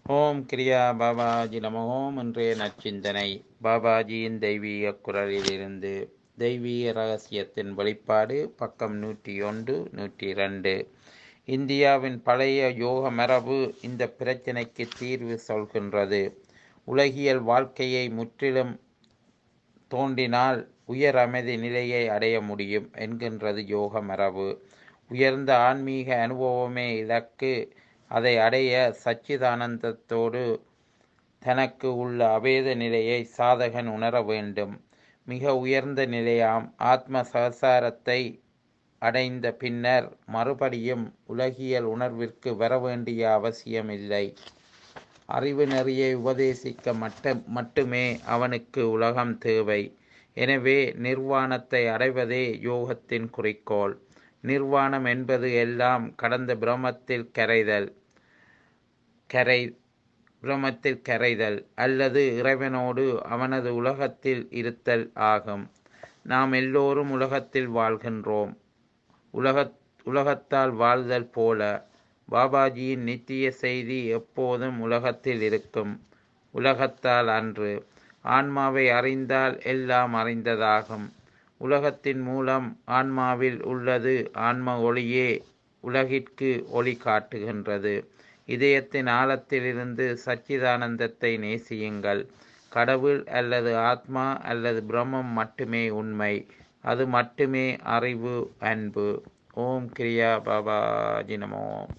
ஓம் கிரியா பாபாஜி நம ஓம் இன்றைய நற்சிந்தனை பாபாஜியின் தெய்வீக குரலிலிருந்து தெய்வீக ரகசியத்தின் வெளிப்பாடு பக்கம் நூற்றி ஒன்று நூற்றி ரெண்டு இந்தியாவின் பழைய யோக மரபு இந்த பிரச்சனைக்கு தீர்வு சொல்கின்றது உலகியல் வாழ்க்கையை முற்றிலும் தோண்டினால் உயர் அமைதி நிலையை அடைய முடியும் என்கின்றது யோக மரபு உயர்ந்த ஆன்மீக அனுபவமே இலக்கு அதை அடைய சச்சிதானந்தத்தோடு தனக்கு உள்ள அபேத நிலையை சாதகன் உணர வேண்டும் மிக உயர்ந்த நிலையாம் ஆத்ம சகசாரத்தை அடைந்த பின்னர் மறுபடியும் உலகியல் உணர்விற்கு வர வேண்டிய அவசியமில்லை அறிவு நெறியை உபதேசிக்க மட்ட மட்டுமே அவனுக்கு உலகம் தேவை எனவே நிர்வாணத்தை அடைவதே யோகத்தின் குறிக்கோள் நிர்வாணம் என்பது எல்லாம் கடந்த பிரமத்தில் கரைதல் கரை பிரமத்தில் கரைதல் அல்லது இறைவனோடு அவனது உலகத்தில் இருத்தல் ஆகும் நாம் எல்லோரும் உலகத்தில் வாழ்கின்றோம் உலக உலகத்தால் வாழ்தல் போல பாபாஜியின் நித்திய செய்தி எப்போதும் உலகத்தில் இருக்கும் உலகத்தால் அன்று ஆன்மாவை அறிந்தால் எல்லாம் அறிந்ததாகும் உலகத்தின் மூலம் ஆன்மாவில் உள்ளது ஆன்ம ஒளியே உலகிற்கு ஒளி காட்டுகின்றது இதயத்தின் ஆழத்திலிருந்து சச்சிதானந்தத்தை நேசியுங்கள் கடவுள் அல்லது ஆத்மா அல்லது பிரம்மம் மட்டுமே உண்மை அது மட்டுமே அறிவு அன்பு ஓம் கிரியா பாபாஜி நமோ